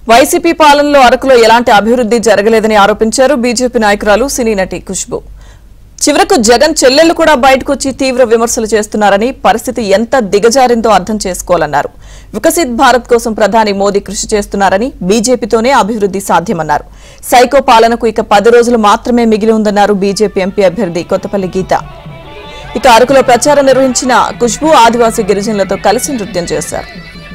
YCP పాలనలో అరకులో ఎలాంటి అభివృద్ధి జరగలేదని ఆరోపించారు బీజేపీ నాయకురాలు సినీ నటి ఖుష్బు చివరకు జగన్ చెల్లెళ్లు కూడా బయటకు వచ్చి తీవ్ర విమర్శలు చేస్తున్నారని పరిస్థితి ఎంత దిగజారిందో అర్థం చేసుకోవాలన్నారు వికసిత్ భారత్ కోసం ప్రధాని మోదీ కృషి చేస్తున్నారని బీజేపీతోనే అభివృద్ధి సాధ్యమన్నారు సైకో పాలనకు ఇక పది రోజులు మాత్రమే మిగిలి ఉందన్నారు బీజేపీ ఎంపీ అభ్యర్థి కొత్తపల్లి గీత ఇక అరకులో ప్రచారం నిర్వహించిన ఖుష్బు ఆదివాసీ గిరిజనులతో కలిసి నృత్యం చేశారు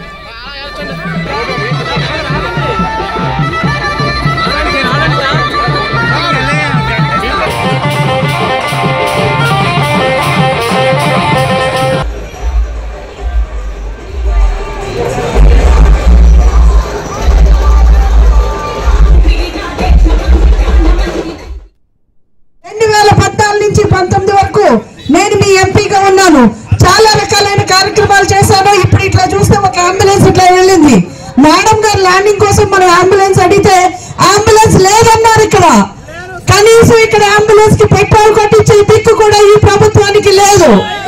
రెండు వేల పద్నాలుగు నుంచి పంతొమ్మిది వరకు నేను మీ ఎంపీగా ఉన్నాను చాలా రకాలైన కార్యక్రమాలు చేశాను ఇప్పుడు ఇట్లా చూస్తే ఒక అంబులెన్స్ ఇట్లా వెళ్ళింది మేడం గారు ల్యాండింగ్ కోసం మనం అంబులెన్స్ అడిగితే అంబులెన్స్ లేదన్నారు ఇక్కడ కనీసం ఇక్కడ అంబులెన్స్ కి పెట్రోల్ కొట్టించే దిక్కు కూడా ఈ ప్రభుత్వానికి లేదు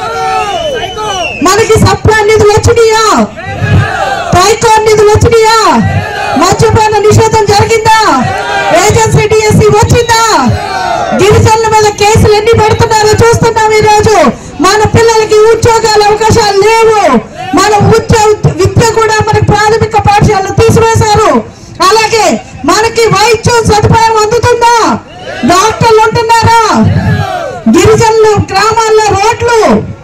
మనకి సప్లా నిధులు వచ్చినాయా ట్రైకాన్ నిధులు వచ్చినాయా మద్యపాన నిషేధం జరిగిందా ఏజెన్సీ డిఎస్సి వచ్చిందా గిరిజనుల మీద కేసులు ఎన్ని పెడుతున్నారో చూస్తున్నాం ఈ రోజు మన పిల్లలకి ఉద్యోగాల అవకాశాలు లేవు మన ఉద్యోగ విద్య కూడా మనకి ప్రాథమిక పాఠశాలలో తీసివేశారు అలాగే మనకి వైద్యం సదుపాయం అందుతుందా డాక్టర్లు ఉంటున్నారా గిరిజనులు గ్రామాల్లో రోడ్లు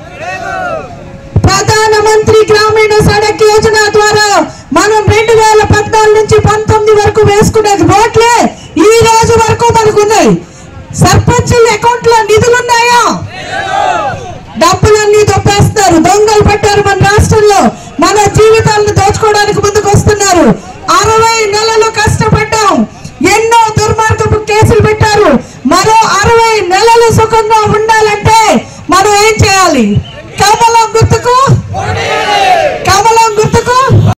ప్రధానమంత్రి గ్రామీణ సడక్ యోజన ద్వారా మనం రెండు వేల పద్నాలుగు నుంచి పంతొమ్మిది వరకు వేసుకునే రోడ్లే ఈ రోజు వరకు మనకు ఉన్నాయి సర్పంచుల అకౌంట్ లో నిధులు ఉన్నాయా డబ్బులన్నీ దొప్పేస్తున్నారు దొంగలు పట్టారు మన రాష్ట్రంలో మన జీవితాలను దోచుకోవడానికి ముందుకు వస్తున్నారు అరవై నెలలు కష్టపడ్డాం ఎన్నో దుర్మార్గపు కేసులు పెట్టారు మరో అరవై నెలలు సుఖంగా ఉండాలంటే మనం ఏం చేయాలి కమలం గుర్తుకు